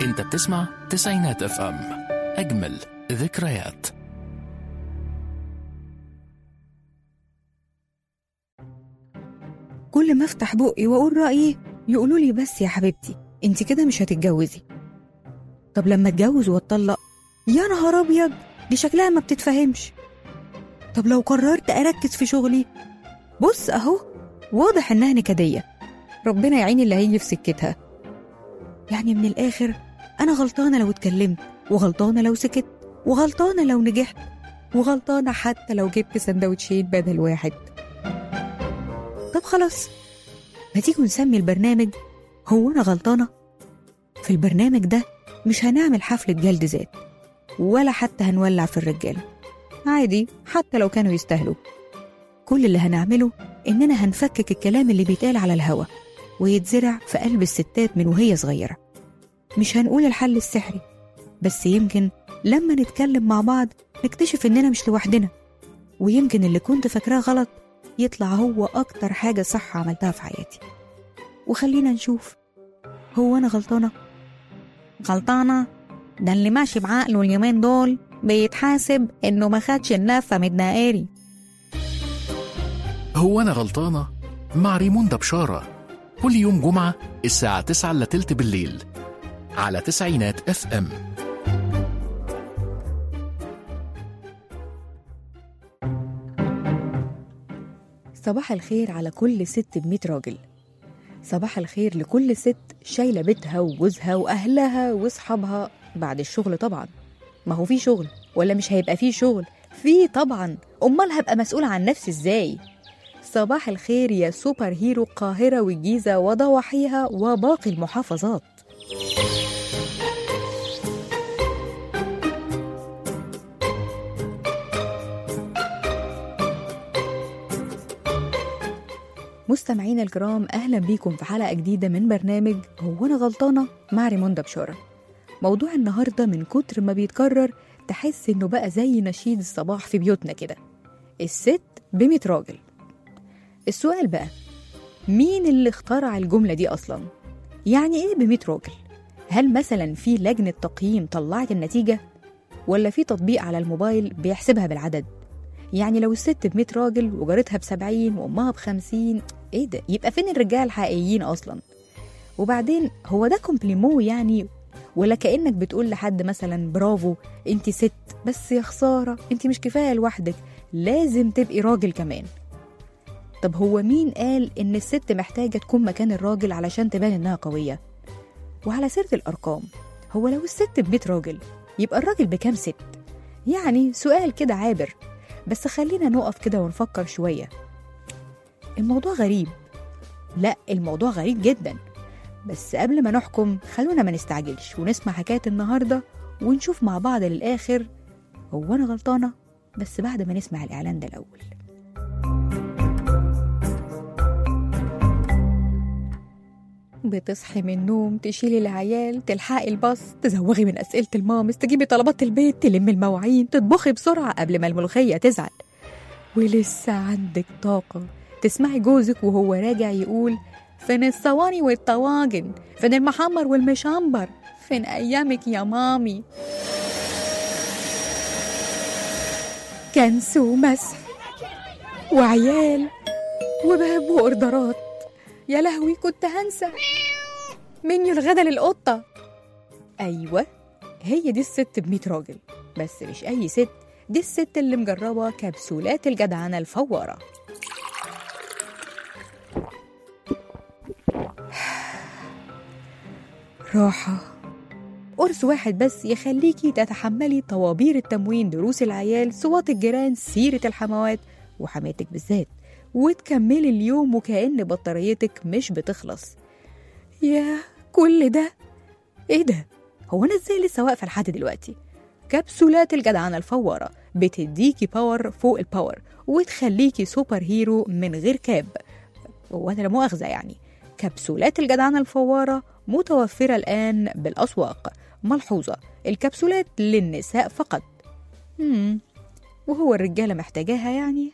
انت بتسمع تسعينات اف ام اجمل ذكريات كل ما افتح بقي واقول رايي يقولوا لي بس يا حبيبتي انت كده مش هتتجوزي طب لما اتجوز واتطلق يا نهار ابيض دي شكلها ما بتتفهمش طب لو قررت اركز في شغلي بص اهو واضح انها نكديه ربنا يعين اللي هيجي في سكتها يعني من الاخر انا غلطانه لو اتكلمت وغلطانه لو سكت وغلطانه لو نجحت وغلطانه حتى لو جبت سندوتشين بدل واحد طب خلاص ما تيجوا نسمي البرنامج هو أنا غلطانة؟ في البرنامج ده مش هنعمل حفلة جلد ذات ولا حتى هنولع في الرجالة عادي حتى لو كانوا يستاهلوا كل اللي هنعمله إننا هنفكك الكلام اللي بيتقال على الهوا ويتزرع في قلب الستات من وهي صغيرة مش هنقول الحل السحري بس يمكن لما نتكلم مع بعض نكتشف إننا مش لوحدنا ويمكن اللي كنت فاكراه غلط يطلع هو أكتر حاجة صح عملتها في حياتي وخلينا نشوف هو أنا غلطانة؟ غلطانة؟ ده اللي ماشي بعقله اليومين دول بيتحاسب إنه ما خدش النفة من الدائري هو انا غلطانه مع ريموندا بشاره كل يوم جمعه الساعه 9 الا تلت بالليل على تسعينات اف ام صباح الخير على كل ست بمية راجل صباح الخير لكل ست شايلة بيتها وجوزها وأهلها وصحابها بعد الشغل طبعا ما هو في شغل ولا مش هيبقى في شغل في طبعا أمال هبقى مسؤولة عن نفسي إزاي صباح الخير يا سوبر هيرو القاهرة والجيزة وضواحيها وباقي المحافظات مستمعينا الكرام اهلا بيكم في حلقه جديده من برنامج هو انا غلطانه مع ريموندا بشاره موضوع النهارده من كتر ما بيتكرر تحس انه بقى زي نشيد الصباح في بيوتنا كده الست بمية راجل السؤال بقى مين اللي اخترع الجمله دي اصلا يعني ايه بمية راجل هل مثلا في لجنه تقييم طلعت النتيجه ولا في تطبيق على الموبايل بيحسبها بالعدد يعني لو الست ب 100 راجل وجارتها ب 70 وامها ب 50 ايه ده يبقى فين الرجال الحقيقيين اصلا وبعدين هو ده كومبليمو يعني ولا كانك بتقول لحد مثلا برافو انت ست بس يا خساره انت مش كفايه لوحدك لازم تبقي راجل كمان طب هو مين قال ان الست محتاجه تكون مكان الراجل علشان تبان انها قويه وعلى سيره الارقام هو لو الست ب 100 راجل يبقى الراجل بكام ست يعني سؤال كده عابر بس خلينا نقف كده ونفكر شوية الموضوع غريب لا الموضوع غريب جدا بس قبل ما نحكم خلونا ما نستعجلش ونسمع حكاية النهاردة ونشوف مع بعض للآخر هو أنا غلطانة بس بعد ما نسمع الإعلان ده الأول بتصحي من النوم تشيلي العيال تلحقي الباص تزوغي من أسئلة المامس تجيبي طلبات البيت تلمي المواعين تطبخي بسرعة قبل ما الملوخية تزعل ولسه عندك طاقة تسمعي جوزك وهو راجع يقول فين الصواني والطواجن فين المحمر والمشمبر فين أيامك يا مامي كنس ومسح وعيال وباب وأوردرات يا لهوي كنت هنسى منيو الغدا للقطة أيوة هي دي الست بمية راجل بس مش أي ست دي الست اللي مجربة كبسولات الجدعنة الفوارة راحة قرص واحد بس يخليكي تتحملي طوابير التموين دروس العيال صوات الجيران سيرة الحموات وحماتك بالذات وتكملي اليوم وكأن بطاريتك مش بتخلص يا كل ده ايه ده هو انا ازاي لسه واقفه لحد دلوقتي كبسولات الجدعنه الفواره بتديكي باور فوق الباور وتخليكي سوبر هيرو من غير كاب وانا لا مؤاخذه يعني كبسولات الجدعنه الفواره متوفره الان بالاسواق ملحوظه الكبسولات للنساء فقط مم. وهو الرجاله محتاجاها يعني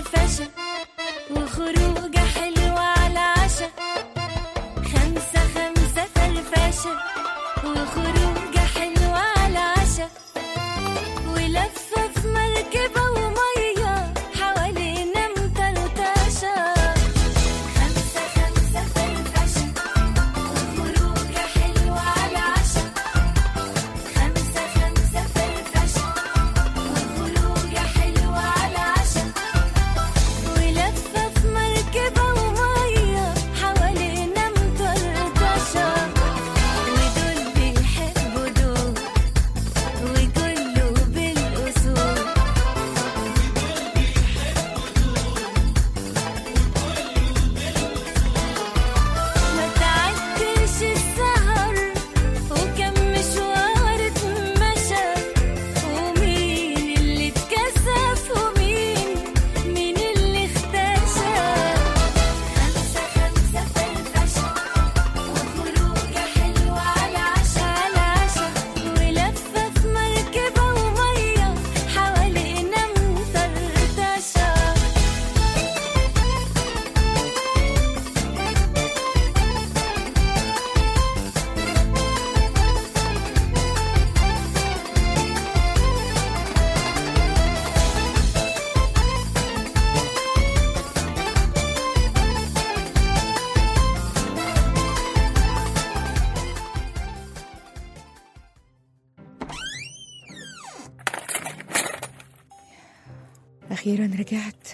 فرفشة وخروجة حلوة على عشا خمسة خمسة فرفشة وخروجة حلوة على عشا ولفة في مركبة ومية حوالينا مطرطشة خمسة خمسة فرفشة وخروجة حلوة على عشا خمسة خمسة فرفشة وخروجة حلوة على عشا ولفة في مركبة ومية حوالينا مطرطشة ودول بيحبوا دول وكله بالأصول ما تعدش السهر وكم مشوار اتمشى ومين اللي اتكسف ومين مين اللي اختشى خمسة خمسة فرفشة وخروجة حلوة على عشا على عشا ولفة في مركبة ومية حوالينا مطرطشة أخيرا رجعت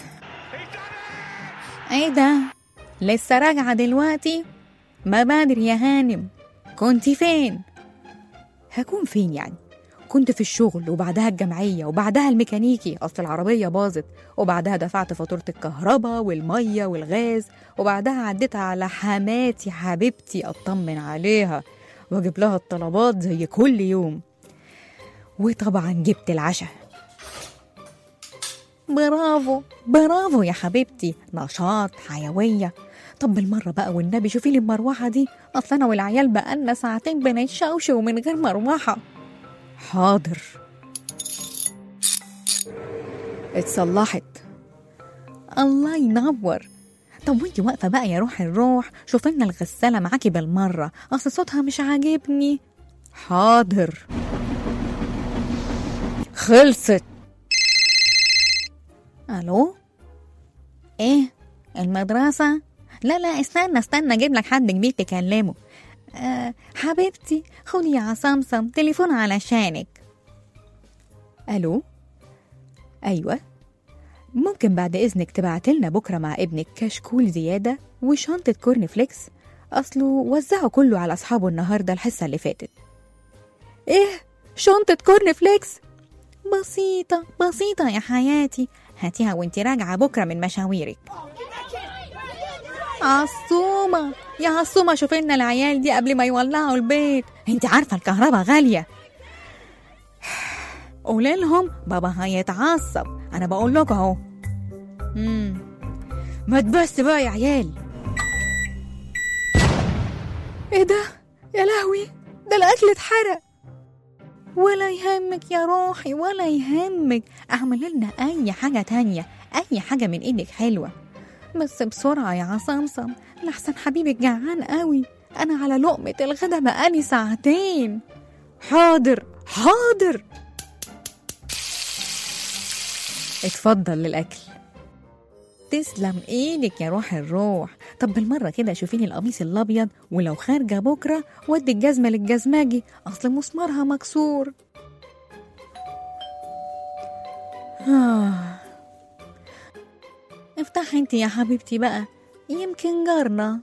ايه ده لسه راجعة دلوقتي ما بدري يا هانم كنت فين هكون فين يعني كنت في الشغل وبعدها الجمعية وبعدها الميكانيكي أصل العربية باظت وبعدها دفعت فاتورة الكهرباء والمية والغاز وبعدها عديت على حماتي حبيبتي أطمن عليها وأجيب لها الطلبات زي كل يوم وطبعا جبت العشاء برافو برافو يا حبيبتي نشاط حيوية طب بالمرة بقى والنبي شوفي لي المروحة دي أصل أنا والعيال بقالنا ساعتين بنتشوشوا من غير مروحة حاضر اتصلحت الله ينور طب وانتي واقفة بقى يا روح الروح شوف لنا الغسالة معاكي بالمرة أصل صوتها مش عاجبني حاضر خلصت الو ايه المدرسة لا لا استنى استنى اجيب لك حد كبير تكلمه آه حبيبتي خدي يا سمسم تليفون علشانك الو ايوه ممكن بعد اذنك تبعتلنا بكره مع ابنك كشكول زياده وشنطه كورن فليكس اصله وزعه كله على اصحابه النهارده الحصه اللي فاتت ايه شنطه كورن فليكس بسيطه بسيطه يا حياتي هاتيها وانت راجعه بكره من مشاويرك عصومة يا عصومة شوف لنا العيال دي قبل ما يولعوا البيت انت عارفة الكهرباء غالية قولي لهم بابا هيتعصب انا بقول لكم اهو مم. ما تبس بقى يا عيال ايه ده يا لهوي ده الاكل اتحرق ولا يهمك يا روحي ولا يهمك اعمل لنا اي حاجة تانية اي حاجة من ايدك حلوة بس بسرعة يا عصمصم لحسن حبيبك جعان قوي أنا على لقمة الغدا بقالي ساعتين حاضر حاضر اتفضل للأكل تسلم ايدك يا روح الروح طب بالمرة كده شوفيلي القميص الأبيض ولو خارجة بكرة ودي الجزمة للجزماجي أصل مسمارها مكسور آه. افتحي انت يا حبيبتي بقى يمكن جارنا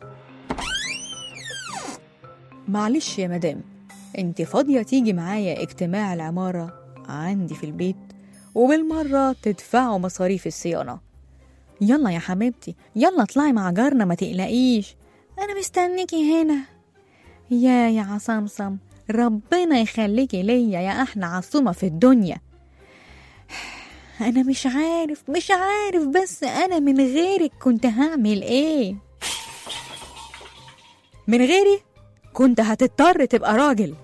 معلش يا مدام انت فاضية تيجي معايا اجتماع العمارة عندي في البيت وبالمرة تدفعوا مصاريف الصيانة يلا يا حبيبتي يلا اطلعي مع جارنا ما تقلقيش انا مستنيكي هنا يا يا عصمصم ربنا يخليكي ليا يا احلى عصومة في الدنيا انا مش عارف مش عارف بس انا من غيرك كنت هعمل ايه من غيري كنت هتضطر تبقى راجل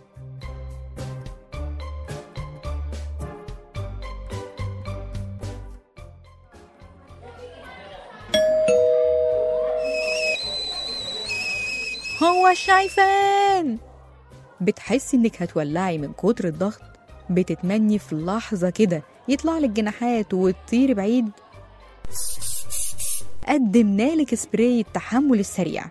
هو شايفان بتحسي انك هتولعي من كتر الضغط بتتمني في لحظة كده يطلع لك جناحات وتطيري بعيد قدمنا لك سبراي التحمل السريع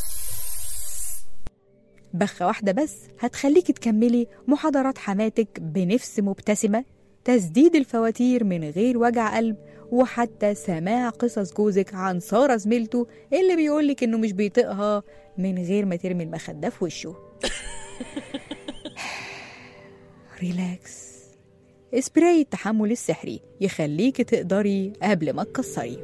بخة واحدة بس هتخليكي تكملي محاضرات حماتك بنفس مبتسمة تسديد الفواتير من غير وجع قلب وحتى سماع قصص جوزك عن سارة زميلته اللي بيقولك انه مش بيطيقها من غير ما ترمي المخدة في وشه ريلاكس سبراي التحمل السحري يخليكي تقدري قبل ما تكسري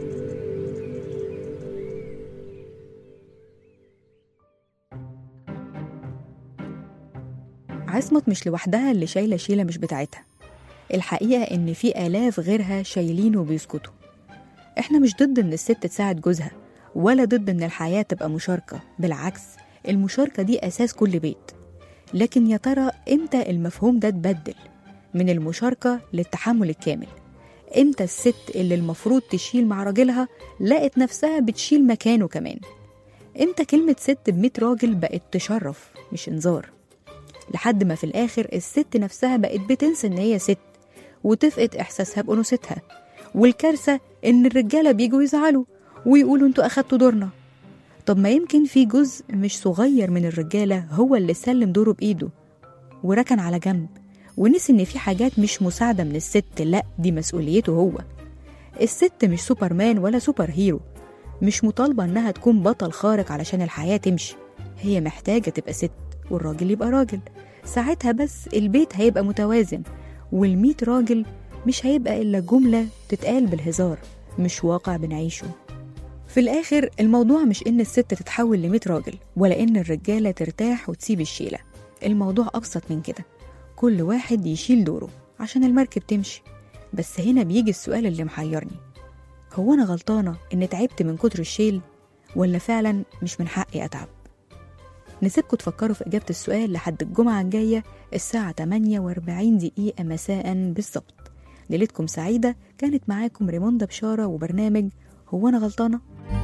عصمت مش لوحدها اللي شايلة شيلة مش بتاعتها الحقيقة إن في آلاف غيرها شايلين وبيسكتوا إحنا مش ضد إن الست تساعد جوزها ولا ضد إن الحياة تبقى مشاركة بالعكس المشاركة دي أساس كل بيت لكن يا ترى إمتى المفهوم ده اتبدل من المشاركة للتحمل الكامل إمتى الست اللي المفروض تشيل مع راجلها لقت نفسها بتشيل مكانه كمان إمتى كلمة ست بميت راجل بقت تشرف مش إنذار لحد ما في الآخر الست نفسها بقت بتنسى إن هي ست وتفقد إحساسها بأنوثتها والكارثة إن الرجالة بيجوا يزعلوا ويقولوا انتوا أخدتوا دورنا طب ما يمكن في جزء مش صغير من الرجالة هو اللي سلم دوره بإيده وركن على جنب ونسي إن في حاجات مش مساعدة من الست لأ دي مسؤوليته هو الست مش سوبرمان ولا سوبر هيرو مش مطالبة إنها تكون بطل خارق علشان الحياة تمشي هي محتاجة تبقى ست والراجل يبقى راجل ساعتها بس البيت هيبقى متوازن والميت راجل مش هيبقى إلا جملة تتقال بالهزار مش واقع بنعيشه في الآخر الموضوع مش إن الست تتحول لميت راجل ولا إن الرجالة ترتاح وتسيب الشيلة الموضوع أبسط من كده كل واحد يشيل دوره عشان المركب تمشي بس هنا بيجي السؤال اللي محيرني هو أنا غلطانة إن تعبت من كتر الشيل ولا فعلا مش من حقي أتعب نسيبكم تفكروا في إجابة السؤال لحد الجمعة الجاية الساعة 48 دقيقة مساء بالظبط ليلتكم سعيدة كانت معاكم ريموندا بشارة وبرنامج هو أنا غلطانة؟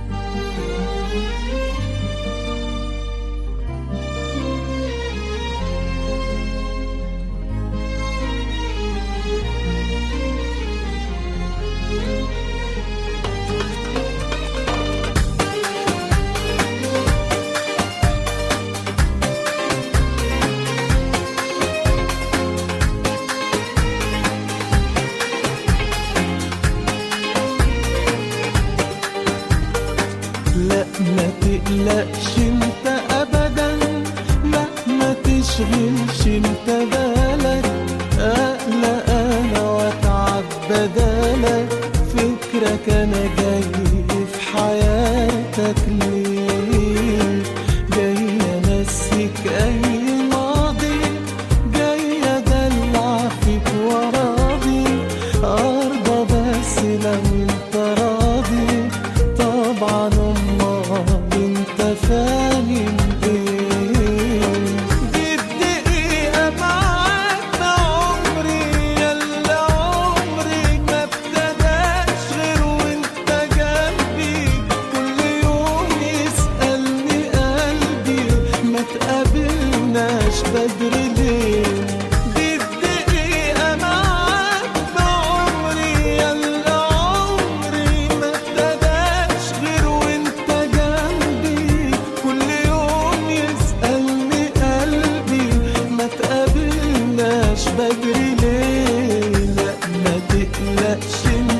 لا ما تقلقش انت ابدا مهما تشغلش انت بالك اقلق انا واتعب بدالك فكرك انا جاي في حياتك ليه جاي امسك اي ماضي جاي ادلع فيك وراضي ارضى بس لو انت راضي طبعا امال انت فاهم ايه دي الدقيقة معاك عمري يلا عمري ما ابتداش غير وانت جنبي كل يوم يسألني قلبي ما تقابلناش بدري ليه دي الدقيقة معاك بعمري يلا عمري ما ابتداش غير وانت جنبي كل يوم يسألني قلبي ما تقابلناش بدري ليه لا ما تقلقش